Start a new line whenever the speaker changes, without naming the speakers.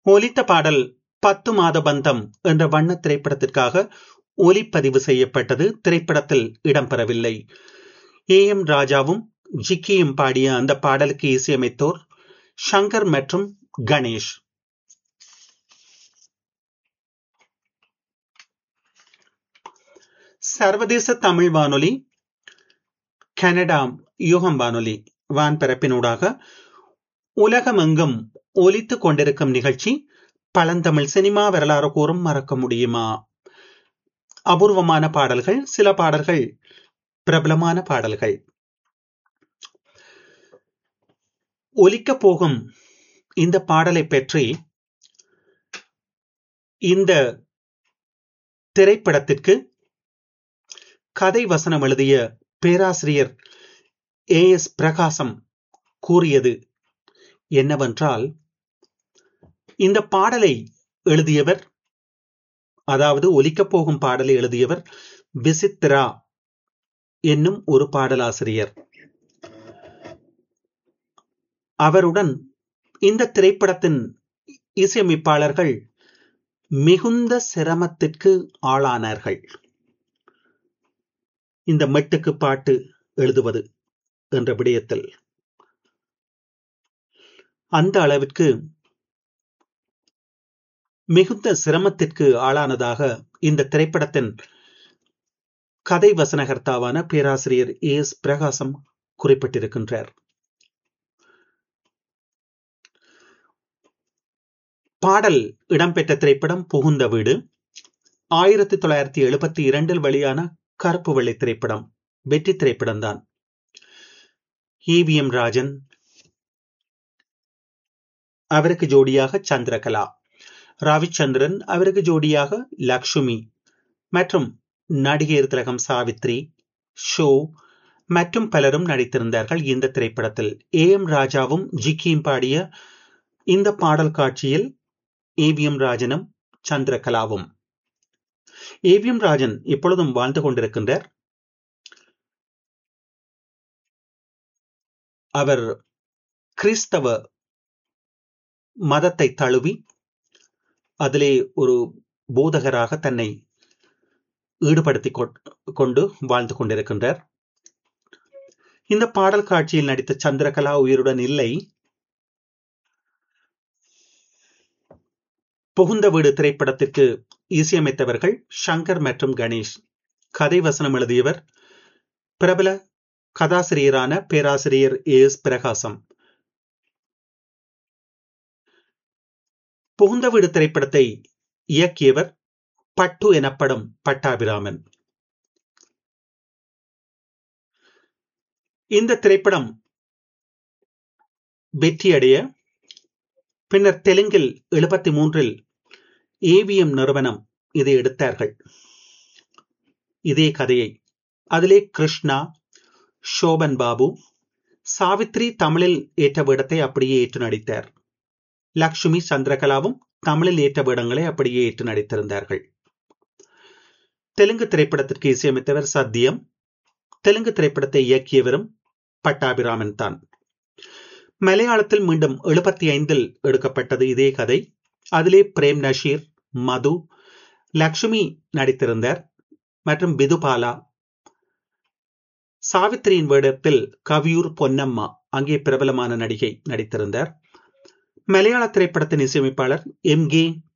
ஒலித்த பாடல் பத்து மாத பந்தம் என்ற வண்ண திரைப்படத்திற்காக ஒலிப்பதிவு செய்யப்பட்டது திரைப்படத்தில் இடம்பெறவில்லை ஏ எம் ராஜாவும் ஜிக்கியும் பாடிய அந்த பாடலுக்கு இசையமைத்தோர் ஷங்கர் மற்றும் கணேஷ் சர்வதேச தமிழ் வானொலி கனடா யுகம் வானொலி வான்பரப்பினூடாக உலகமெங்கும் ஒலித்துக் கொண்டிருக்கும் நிகழ்ச்சி பழந்தமிழ் சினிமா வரலாறு கூறும் மறக்க முடியுமா அபூர்வமான பாடல்கள் சில பாடல்கள் பிரபலமான பாடல்கள் ஒலிக்க போகும் இந்த பாடலை பற்றி இந்த திரைப்படத்திற்கு கதை வசனம் எழுதிய பேராசிரியர் ஏ எஸ் பிரகாசம் கூறியது என்னவென்றால் இந்த பாடலை எழுதியவர் அதாவது ஒலிக்கப் போகும் பாடலை எழுதியவர் விசித்ரா என்னும் ஒரு பாடலாசிரியர் அவருடன் இந்த திரைப்படத்தின் இசையமைப்பாளர்கள் மிகுந்த சிரமத்திற்கு ஆளானார்கள் இந்த மெட்டுக்கு பாட்டு எழுதுவது என்ற விடயத்தில் அந்த அளவிற்கு மிகுந்த சிரமத்திற்கு ஆளானதாக இந்த திரைப்படத்தின் கதை வசனகர்த்தாவான பேராசிரியர் ஏ எஸ் பிரகாசம் குறிப்பிட்டிருக்கின்றார் பாடல் இடம்பெற்ற திரைப்படம் புகுந்த வீடு ஆயிரத்தி தொள்ளாயிரத்தி எழுபத்தி இரண்டில் வெளியான கருப்பு வெள்ளை திரைப்படம் வெற்றி திரைப்படம் தான் ஏவிஎம் ராஜன் அவருக்கு ஜோடியாக சந்திரகலா ரவிச்சந்திரன் அவருக்கு ஜோடியாக லக்ஷ்மி மற்றும் நடிகர் திலகம் சாவித்ரி ஷோ மற்றும் பலரும் நடித்திருந்தார்கள் இந்த திரைப்படத்தில் ஏ எம் ராஜாவும் ஜிக்கியும் பாடிய இந்த பாடல் காட்சியில் ஏவிஎம் ராஜனும் சந்திரகலாவும் ஏவிஎம் ராஜன் இப்பொழுதும் வாழ்ந்து கொண்டிருக்கின்றார் அவர் கிறிஸ்தவ மதத்தை தழுவி அதிலே ஒரு போதகராக தன்னை ஈடுபடுத்திக் கொண்டு வாழ்ந்து கொண்டிருக்கின்றார் இந்த பாடல் காட்சியில் நடித்த சந்திரகலா உயிருடன் இல்லை புகுந்த வீடு திரைப்படத்திற்கு இசையமைத்தவர்கள் ஷங்கர் மற்றும் கணேஷ் கதை வசனம் எழுதியவர் பிரபல கதாசிரியரான பேராசிரியர் ஏ எஸ் பிரகாசம் புகுந்த வீடு திரைப்படத்தை இயக்கியவர் பட்டு எனப்படும் பட்டாபிராமன் இந்த திரைப்படம் வெற்றியடைய பின்னர் தெலுங்கில் எழுபத்தி மூன்றில் ஏவிஎம் நிறுவனம் இதை எடுத்தார்கள் இதே கதையை அதிலே கிருஷ்ணா சோபன் பாபு சாவித்ரி தமிழில் ஏற்ற வேடத்தை அப்படியே ஏற்று நடித்தார் லக்ஷ்மி சந்திரகலாவும் தமிழில் ஏற்ற வேடங்களை அப்படியே ஏற்று நடித்திருந்தார்கள் தெலுங்கு திரைப்படத்திற்கு இசையமைத்தவர் சத்தியம் தெலுங்கு திரைப்படத்தை இயக்கியவரும் பட்டாபிராமன் தான் மலையாளத்தில் மீண்டும் எழுபத்தி ஐந்தில் எடுக்கப்பட்டது இதே கதை அதிலே பிரேம் நஷீர் மது லக்ஷ்மி நடித்திருந்தார் மற்றும் பிதுபாலா சாவித்திரியின் வேடத்தில் கவியூர் பொன்னம்மா அங்கே பிரபலமான நடிகை நடித்திருந்தார் மலையாள திரைப்படத்தின் இசையமைப்பாளர் எம் கே